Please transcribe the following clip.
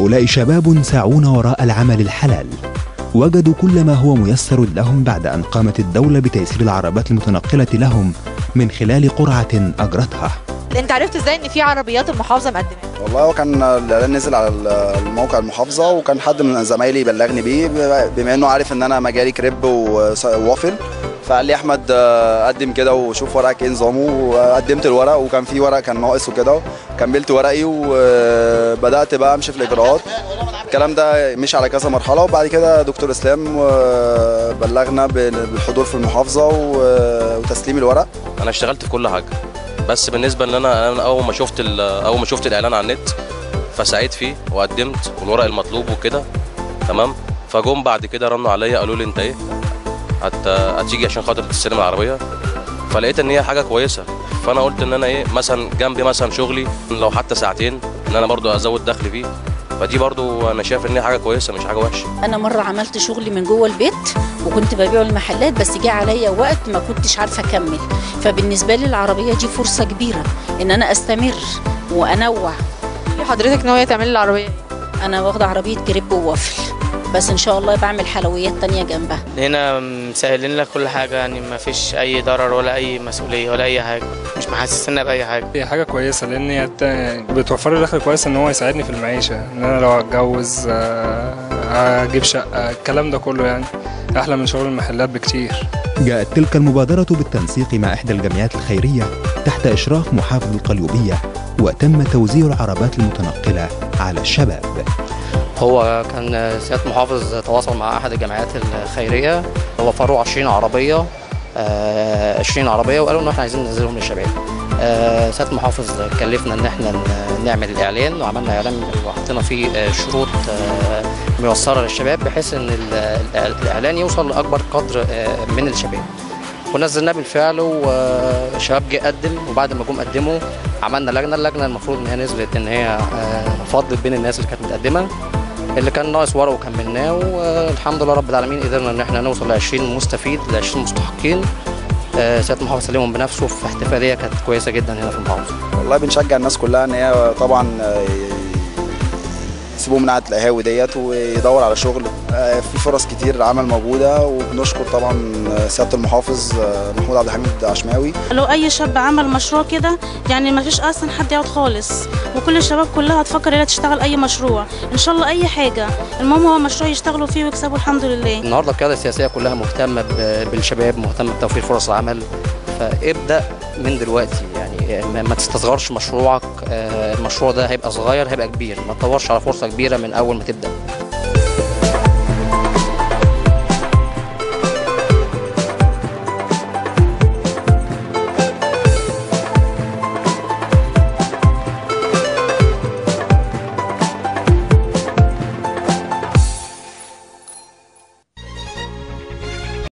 هؤلاء شباب ساعون وراء العمل الحلال وجدوا كل ما هو ميسر لهم بعد أن قامت الدولة بتيسير العربات المتنقلة لهم من خلال قرعة أجرتها انت عرفت ازاي ان في عربيات المحافظه مقدمه والله هو كان الاعلان نزل على الموقع المحافظه وكان حد من زمايلي بلغني بيه بما انه عارف ان انا مجالي كريب ووافل فقال لي احمد آه، قدم كده وشوف ورقك ايه نظامه وقدمت الورق وكان في ورق كان ناقص وكده كملت ورقي وبدات بقى امشي في الاجراءات الكلام ده مشي على كذا مرحله وبعد كده دكتور اسلام آه، بلغنا بالحضور في المحافظه وتسليم الورق انا اشتغلت في كل حاجه بس بالنسبه ان انا انا اول ما شفت اول ما شفت الاعلان على النت فسعيت فيه وقدمت والورق المطلوب وكده تمام فجم بعد كده رنوا عليا قالوا لي انت ايه هت... هتيجي عشان خاطر تستلم العربيه فلقيت ان هي حاجه كويسه فانا قلت ان انا ايه مثلا جنبي مثلا شغلي لو حتى ساعتين ان انا برضو ازود دخلي فيه فدي برضو انا شايف ان هي حاجه كويسه مش حاجه وحشه انا مره عملت شغلي من جوه البيت وكنت ببيعه المحلات بس جه عليا وقت ما كنتش عارفه اكمل فبالنسبه لي العربيه دي فرصه كبيره ان انا استمر وانوع حضرتك ناويه تعملي العربيه انا واخده عربيه كريب ووافل بس ان شاء الله بعمل حلويات تانية جنبها هنا مسهلين لك كل حاجه يعني ما فيش اي ضرر ولا اي مسؤوليه ولا اي حاجه مش محسسنا باي حاجه هي حاجه كويسه لان هي بتوفر لي دخل كويس ان هو يساعدني في المعيشه ان انا لو اتجوز آه، اجيب شقه الكلام ده كله يعني احلى من شغل المحلات بكتير جاءت تلك المبادرة بالتنسيق مع إحدى الجمعيات الخيرية تحت إشراف محافظ القليوبية وتم توزيع العربات المتنقلة على الشباب هو كان سياده محافظ تواصل مع احد الجمعيات الخيريه وفروا 20 عربيه 20 عربيه وقالوا ان احنا عايزين ننزلهم للشباب سياده المحافظ كلفنا ان احنا نعمل الاعلان وعملنا اعلان وحطينا فيه شروط ميسره للشباب بحيث ان الاعلان يوصل لاكبر قدر من الشباب ونزلناه بالفعل والشباب جه قدم وبعد ما جم قدموا عملنا لجنه اللجنه المفروض ان هي نزلت ان هي فضلت بين الناس اللي كانت متقدمه اللي كان ناقص ورق وكملناه والحمد لله رب العالمين قدرنا ان احنا نوصل ل 20 مستفيد ل 20 مستحقين سياده المحافظ سلمهم بنفسه في احتفاليه كانت كويسه جدا هنا في المحافظه. والله بنشجع الناس كلها ان هي طبعا يسيبوا من قعده القهاوي ديت ويدور على شغل في فرص كتير عمل موجوده وبنشكر طبعا سياده المحافظ محمود عبد الحميد عشماوي لو اي شاب عمل مشروع كده يعني ما فيش اصلا حد يقعد خالص وكل الشباب كلها هتفكر انها تشتغل اي مشروع ان شاء الله اي حاجه المهم هو مشروع يشتغلوا فيه ويكسبوا الحمد لله النهارده القياده السياسيه كلها مهتمه بالشباب مهتمه بتوفير فرص العمل فابدا من دلوقتي يعني ما تستصغرش مشروعك المشروع ده هيبقى صغير هيبقى كبير ما تدورش على فرصه كبيره من اول ما تبدا